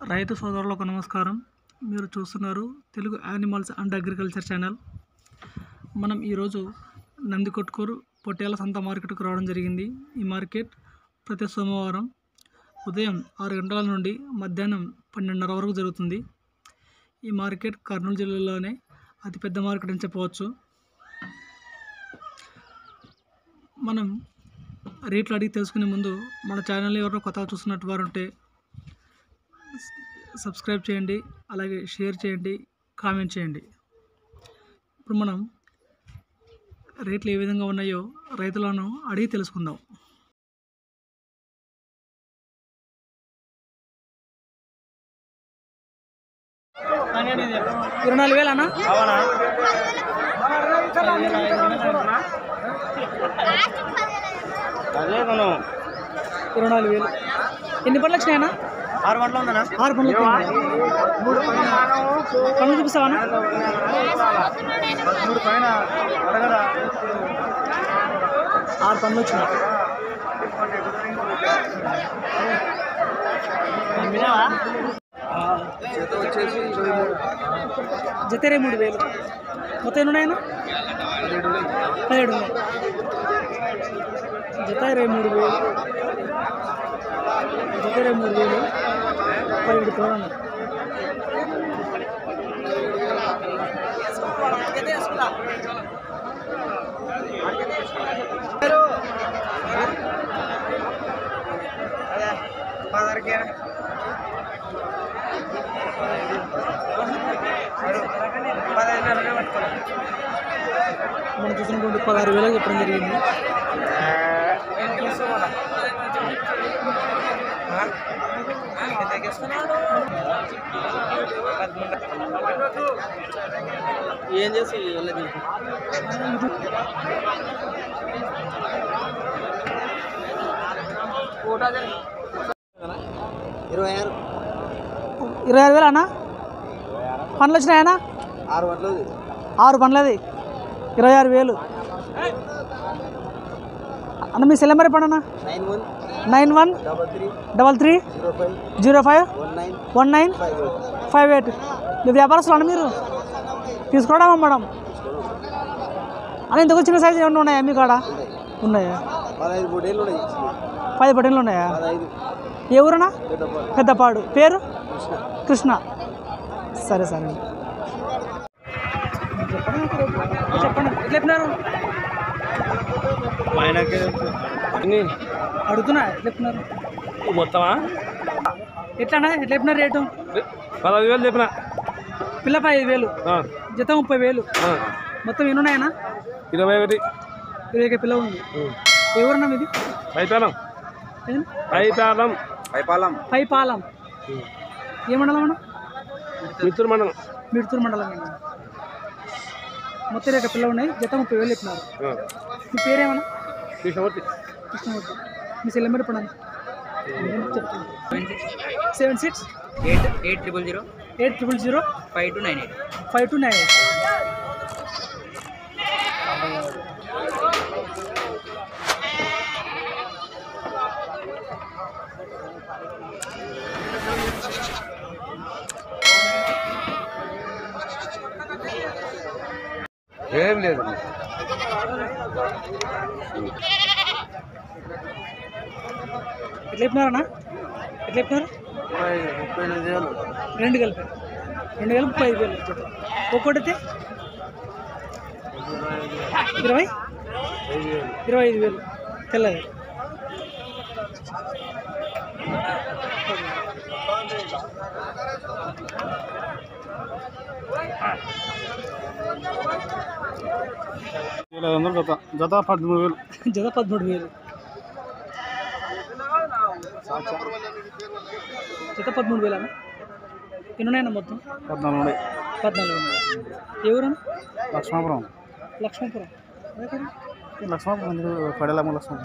రైతు సోదరులకు నమస్కారం మీరు చూస్తున్నారు Telugu animals and agriculture channel మనం ఈరోజు నందికొట్కూరు పొట్టేల సంత మార్కెట్కు రావడం జరిగింది ఈ మార్కెట్ ప్రతి సోమవారం ఉదయం ఆరు గంటల నుండి మధ్యాహ్నం పన్నెండున్నర వరకు జరుగుతుంది ఈ మార్కెట్ కర్నూలు జిల్లాలోనే అతిపెద్ద మార్కెట్ అని చెప్పవచ్చు మనం రేట్లు అడిగి తెలుసుకునే ముందు మన ఛానల్ ఎవరైనా కొత్తగా చూస్తున్నట్టు వారు ఉంటే సబ్స్క్రైబ్ చేయండి అలాగే షేర్ చేయండి కామెంట్ చేయండి ఇప్పుడు మనం రేట్లు ఏ విధంగా ఉన్నాయో రైతులను అడిగి తెలుసుకుందాం ఇరవై నాలుగు వేలు అన్న అదే మనం ఇరవై నాలుగు వేలు ఎన్ని పనులు వచ్చినాయన్నా ఆరు గంటలు ఉందనా ఆరు పనులు వచ్చినాయి పనులు చూపిస్తావా మూడు పైన అడగరా ఆరు పనులు వచ్చినాయి చేత వచ్చేసి ఇరవై మూడు జతరే మూడు వేలు మొత్తం ఎన్ని ఉన్నాయన్నా పదిహేడు ఉన్నాయి జత ఇరవై మూడు వేలు జత ఇరవై మూడు వేలు పదిహేడు కోళ్ళు ఉన్నాయి పదహారుకి పదహైదు పట్టుకోవాలి మనం చూసినటువంటి పదహారు వేలకు చెప్పడం జరిగింది ఏం చేసి వెళ్ళదు ఇరవై ఆరు ఇరవై ఆరు వేలు అన్న పనులు వచ్చినాయన్నా ఆరు గంటలు ఆరు పనులది ఇరవై ఆరు వేలు అన్న మీ సెల్ నెంబర్ చెప్పండి అన్న nine one nine one double three double three zero five zero five one nine one nine five eight five eight మీ వ్యాపారస్తులు అన్న మీరు తీసుకోవడం అమ్మడం అన్న ఇంతకు చిన్న సైజు ఏమన్నా ఉన్నాయా మీ కాడ ఉన్నాయా పదహైదు మూడేళ్ళు ఉన్నాయి పది పట్టెలు ఉన్నాయా పదహైదు ఏ ఊరనా పెద్దపాడు పెద్దపాడు పేరు కృష్ణ కృష్ణ సరే సరే అండి చెప్పండి చెప్పండి ఎట్లా చెప్పినారు అడుగుతున్నా ఎట్లా చెప్పినారు మొత్తమా ఎట్లానా ఎట్లా చెప్పినారు రేటు పదహైదు వేలు చెప్పిన పిల్ల ఐదు వేలు జత ముప్పై వేలు మొత్తం ఎన్ని ఉన్నాయన్నా ఇరవై ఒకటి ఇరవై ఒక పిల్ల ఉంది ఎవరన్నా మీది పైపాలం ఏం? పైపాలం పైపాలం పై పాలం ఏ మండలం అన్న మిత్రుడు మండలం మిడుతూరు మండలం అన్న మొత్తం ఇరవై ఒక పిల్ల ఉన్నాయి జత ముప్పై వేలు చెప్పినారు మీ పేరేమన్నా కృష్ణమూర్తి కృష్ణమూర్తి మీ సెల్ నెంబర్ ఇప్పుడు seven six eight eight triple zero eight triple zero five two nine eight five two nine eight ఏం లేదు ఎట్లా చెప్పినారన్నా ఎట్లా చెప్పినారు ముప్పై ఎనిమిది వేలు రెండు కలిపి రెండు కలిపి ముప్పై ఐదు వేలు జత ఒక్కొక్కటి ఇరవై ఇరవై ఐదు వేలు తెల్లది ఐదు వందలు జత జత పదమూడు వేలు జత పదమూడు వేలు జత పదమూడు వేలు అన్న ఎన్ని ఉన్నాయన్న మొత్తం పద్నాలుగు ఉన్నాయి పద్నాలుగు ఉన్నాయి ఎవరన్నా లక్ష్మాపురం లక్ష్మీపురం అదే లక్ష్మాపురం పడేలమ్మ లక్ష్మాపురం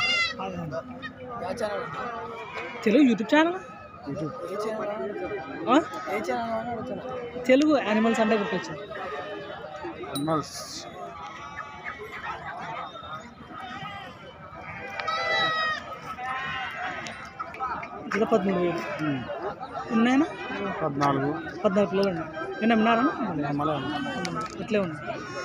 తెలుగు యూట్యూబ్ ఛానల్ ఆ? తెలుగు యానిమల్స్ అంటే గుర్తొచ్చింది అనిమల్స్ జత పదమూడు వేలు ఉన్నాయన్నా పద్నాలుగు పద్నాలుగు పిల్లలు ఉన్నాయి నేను అమ్మినారా మళ్ళీ ఇట్లే ఉంది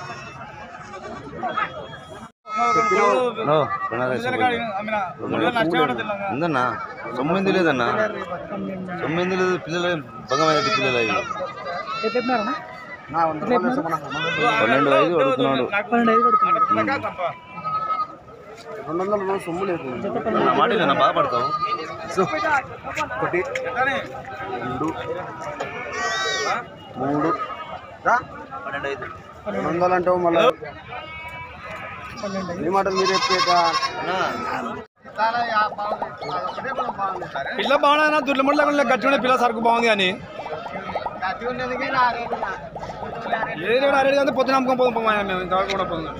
ఉందన్నా తొమ్మిది లేదన్నా పన్నెండు తొమ్మిది లేదు పిల్లలు భగమైన పిల్లలు అవి ఎట్లా చెప్పినారన్నా పన్నెండు ఐదు అడుగుతున్నాడు పన్నెండు ఐదు కొడుతున్నారు రెండు వందల సొమ్ము లేదు జత పన్నెండు నా మాట వినన్నా, బాధపడతావు ఒకటి రెండు మూడు పన్నెండు ఐదు రెండు వందలు అంటే మళ్ళీ పన్నెండు ఐదు ఈ మాట మీరు చెప్పేట పిల్ల బాగున్నా దుర్లమండల గట్టి పిల్ల సరుకు బాగుంది కానీ ఏ రేడు ఆ రేడు కానీ పొద్దున అమ్ముకొని పోదాం పోమా మేము ఇంతవరకు కూడా పోదాం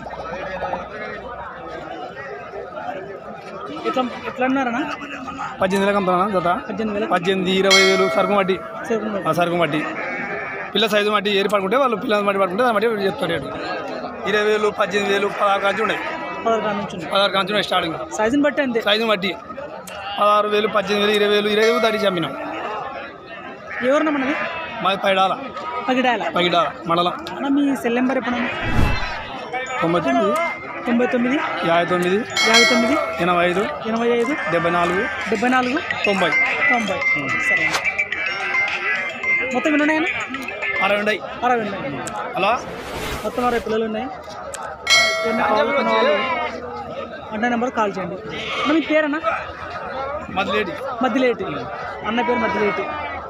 ఎట్లా ఎట్లా అన్నారన్నా పద్దెనిమిది వేలకు అమ్ముతున్నా జత పద్దెనిమిది వేలకు పద్దెనిమిది ఇరవై వేలు సరుకు మట్టి సరుకులు ఆ సరుకు మట్టి పిల్ల సైజు మట్టి ఏరి పడుకుంటే వాళ్ళు పిల్లల మట్టి పడుకుంటే దాని మట్టి చెప్తారు రేటు ఇరవై వేలు పద్దెనిమిది వేలు పదహారు కాంచి ఉన్నాయి పదహారు కాడ నుంచి ఉంది పదహారు కాంచి ఉన్నాయి స్టార్టింగ్ సైజుని బట్టి అంతే సైజు మట్టి పదహారు వేలు పద్దెనిమిది వేలు ఇరవై వేలు ఇరవై వేలు దాటి అమ్మినాం ఎవరన్నా మనది మాది పైడాల పగిడాల పగిడాల మండలం అన్న మీ సెల్ నెంబర్ ఎప్పుడన్నా తొంభై తొమ్మిది తొంభై తొమ్మిది యాభై తొమ్మిది యాభై తొమ్మిది ఎనభై ఐదు ఎనభై ఐదు డెబ్బై నాలుగు డెబ్బై నాలుగు తొంభై తొంభై సరే మొత్తం ఎన్ని ఉన్నాయన్న అరవై ఉన్నాయి అరవై ఉన్నాయి అలా మొత్తం అరవై పిల్లలు ఉన్నాయి ఏమన్నా కావాలనుకున్న వాళ్ళు అన్న నెంబర్ కాల్ చేయండి అన్న మీ పేరన్నా మదిలేటి మధ్యలేటి అన్న పేరు మధ్యలేటి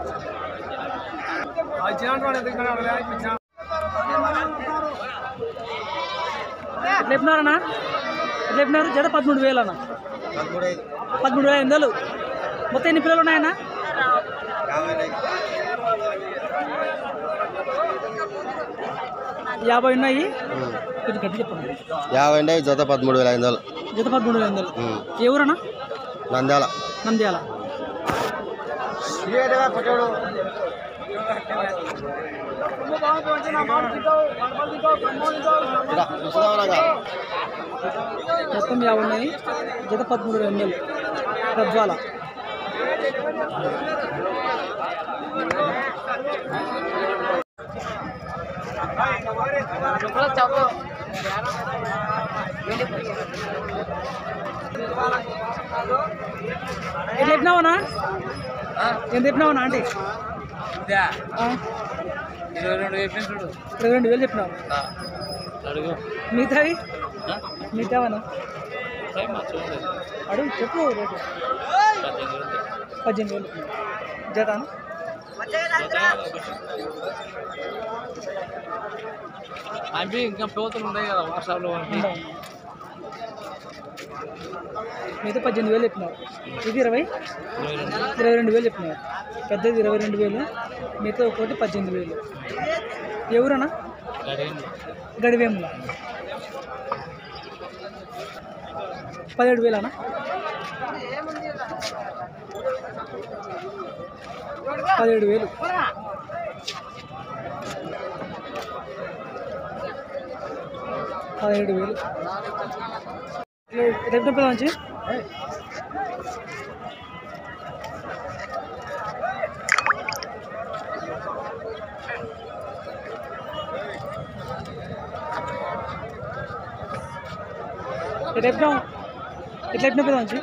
ఎట్లా చెప్పినారన్నా ఎట్లా చెప్పినారు జత పదమూడు వేలు అన్న పదమూడు వేల ఎనిమిది వేలు మొత్తం ఎన్ని పిల్లలు ఉన్నాయన్నా యాభై ఉన్నాయి కొంచెం గట్టి చెప్పండి యాభై అంటే జత పదమూడు వేల ఐదు వందలు జత పదమూడు వేల ఎనిమిది వేలు ఏ ఊరన్నా నంద్యాల నంద్యాల మొత్తం యాభై ఉన్నాయి జత పదమూడు వేల ఎనిమిది వేలు గద్వాల ఎట్లా చెప్పినావనా ఎంత చెప్పినావనా ఆంటీ ఆ? ఇరవై రెండు వేపింది చూడు ఇరవై రెండు వేలు చెప్పినావు అడుగు మిగతావి మిగతావనా అడుగు చెప్పు రేటు పద్దెనిమిది వేలు జతానా అవి ఇంకా పోతులు ఉన్నాయి కదా వాట్సాప్లో ఉండవు. మిగతా పద్దెనిమిది వేలు చెప్పినావు ఇది ఇరవై ఇరవై రెండు వేలు చెప్పినావు పెద్దది ఇరవై రెండు వేలు మిగతా ఒకటి పద్దెనిమిది వేలు ఎవరన్నా గడివేముల పదిహేడు వేలనా పదిహేడు వేలు పదిహేడు వేలు రేపు డబ్బులు మంచి రేపు ఎట్లా ఎట్లా మంచి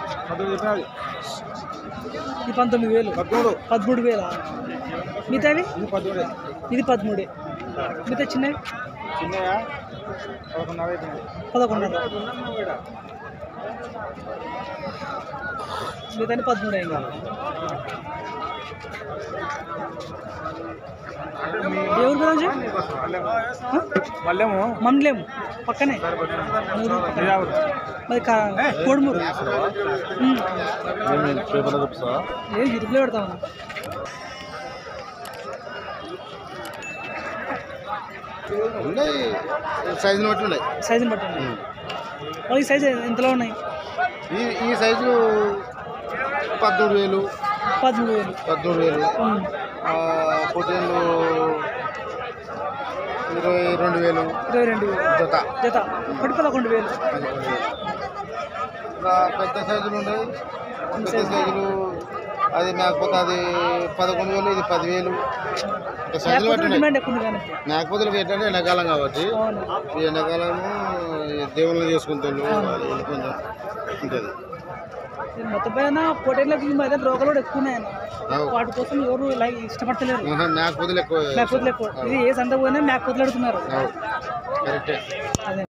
ఇది పంతొమ్మిది వేలు పదమూడు వేల మిగతావి ఇది పదమూడే మిగతా చిన్నవి చిన్నయా పదకొండున్నర అయిపోయింది పదకొండు మిగతా పదమూడు అయింది ఎవరు గురించి మళ్ళేమో మండలేము పక్కనే మూడు పక్కనే. మరి కా- కోడుమూరు ఉమ్. పేపర్లో చూపిస్తావా లేదు యూట్యూబ్లో పెడతామన్నా ఉన్నాయి సైజుని బట్టి ఉన్నాయి సైజుని బట్టండి వాళ్ళకి సైజు ఎంతలో ఉన్నాయి ఈ ఈ సైజులు పద్దెనిమిది వేలు పదమూడు వేలు పద్దెనిమిది వేలు ఉమ్. ఆ, పొట్టేళ్ళు ఇరవై రెండు వేలు ఇరవై రెండు వేలు జత జత ఒకటి పదకొండు వేలు పదకొండు వేలు ఇంకా పెద్ద సైజులు ఉన్నాయి పెద్ద సైజులు అది మేకపోతే అది పదకొండు వేలు ఇది పదివేలు ఇంకా సైజులు బట్టి ఉన్నాయి డిమాండ్ ఎక్కువ ఉంది కానీ మేకపోతులకు ఏంటంటే ఎండాకాలం కాబట్టి అవును ఈ ఎండాకాలము దేవుళ్ళు చేసుకుంటారు వాళ్ళు కొంచెం ఉంటుంది ఇది మొత్తం పైన పొటేళ్ళకి ఈ మధ్య రోగాలు కూడా ఎక్కువ ఉన్నాయి అన్న. అవు. వాటి కోసం ఎవరు లైక్ ఇష్టపడతలేరు ఆహా, మేకపోతులు ఎక్కువ మేకపోతులు ఎక్కువ ఇది ఏ సంత పోయినా మేకపోతులు అడుగుతున్నారు అవు. కరెక్టే అదే